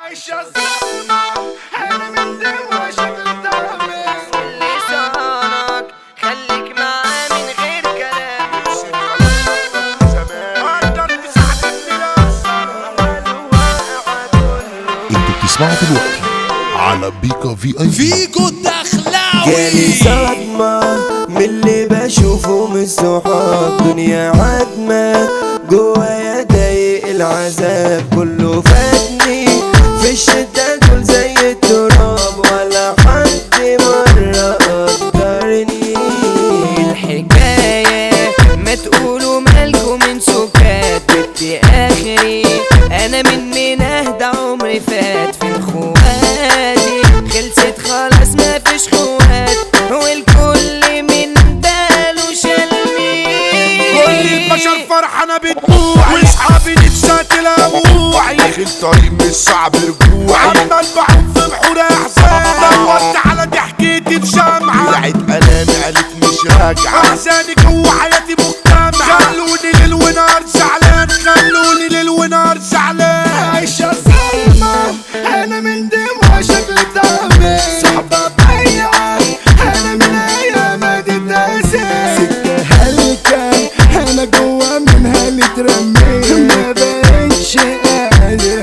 عايشة الظلمة أنا من دوا شكل طعمي لسانك خليك معاه من غير كلام أقدر تساعدني انتوا بتسمعوا دلوقتي على بيكا في اي بي فيكو الدخلاوي جالي صدمة من اللي بشوفه من الصحاب دنيا عدمة جوايا ضايق العذاب كله فاتني في الشدة دول زي التراب ولا حد مرة قدرني الحكاية ما تقولوا مالكوا من سكات بدي آخري أنا من من أهدى عمري فات في خواتي خلصت خلاص ما فيش خوات والكل من باله شلني كل البشر فرحانة بدموعي واصحابي نفسها تلاقوعي داخل طريق مش صعب رجوعي عمال بعوم في بحور احزان دورت على ضحكتي بشمعة طلعت الام قالت مش راجعة احزاني جوه حياتي مجتمعة خلوني ليل ونهار زعلان خلوني ليل ونهار زعلان عايشة ظلمة انا من دموع شكل دمي صحبة بيعة انا من ايام دي تأسف هلكة انا جوا منها اللي اترميت ما بقتش قادر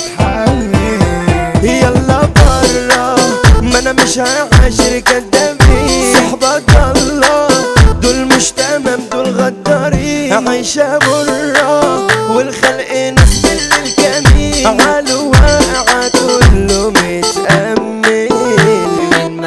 اتحمل يلا برا ما انا مش هعاشر كدابين صحبة الله دول مش تمام دول غدارين عايشة برا والخلق ناس بالكمين على واقعة كله متأمل مين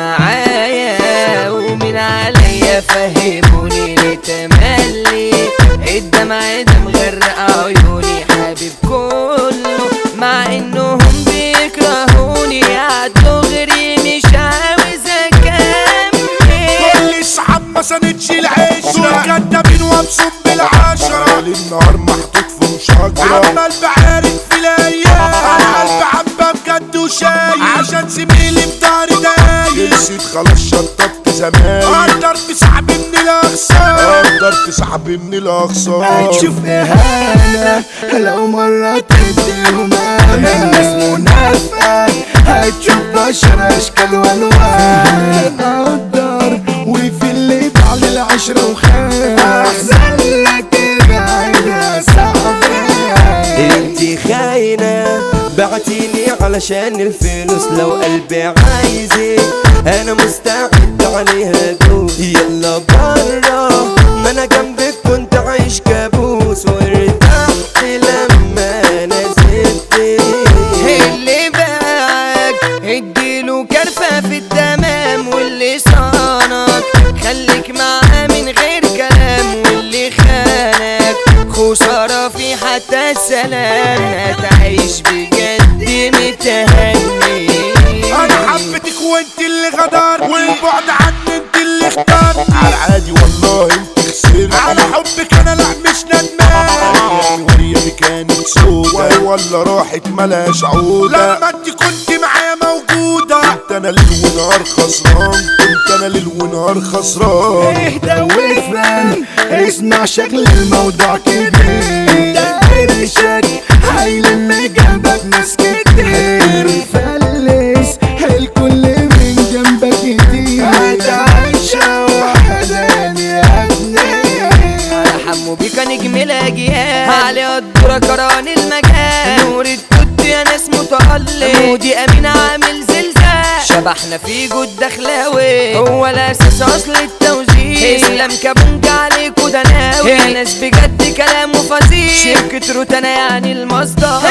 معايا ومين عليا فهموني ليه تملي الدمع ده مغرق عيوني حبيب كله مع انهم بيكرهوني عدوا غيري مش عاوز اكمل كل الصحاب ما سندش العشرة كدابين وابصم بالعشرة ليل نهار محطوط في مشاجرة عمال بعارف في الايام انا قلبي عبا بجد وشايل عشان زميلي بداري دايل نسيت خلاص شطبت زمان اقدر تسحب من الاخسار اقدر تسحب من الاخسار هتشوف اهانة لو مرة تديهم انا الناس منافقة هتشوف بشر اشكال والوان اقدر وفي اللي بعد العشرة وخان احسن لك ابعد يا صاحبي انتي خاينة بعتيني علشان الفلوس لو قلبي عايزك انا مستعد عليها دوس يلا برا ما انا جنبك كنت عايش كابوس وارتحت لما انا سبتك اللي باعك اديله كرفة في التمام واللي صانك خليك معاه من غير كلام واللي خانك خسارة في حتى السلام هتعيش بجد متهني انا حبيتك وانت اللي غدر والبعد عني انت اللي اخترت على عادي والله انت خسرت على حبك انا لا مش ندمان ايامي وريامي كانت سودة ولا راحت ملاش عودة لما انت كنت معايا موجودة كنت انا ليل ونهار خسران كنت انا ليل ونهار خسران اهدى وافهم اسمع شكل الموضوع كبير ده قرشك هيلم جنبك ناس كتير فلس الكل من جنبك كتير هتعيشها وحداني يا ابني على حمو بيكا نجم الاجيال علي الدورة كران المجال نور التوت يا ناس متألق مودي امين عامل زلزال شبحنا في جود دخلاوي هو الاساس اصل التوزيع اسلام كابونج عليكوا ده ناوي يا ناس بجد كلامه فظيع شركة روتانا يعني المصدر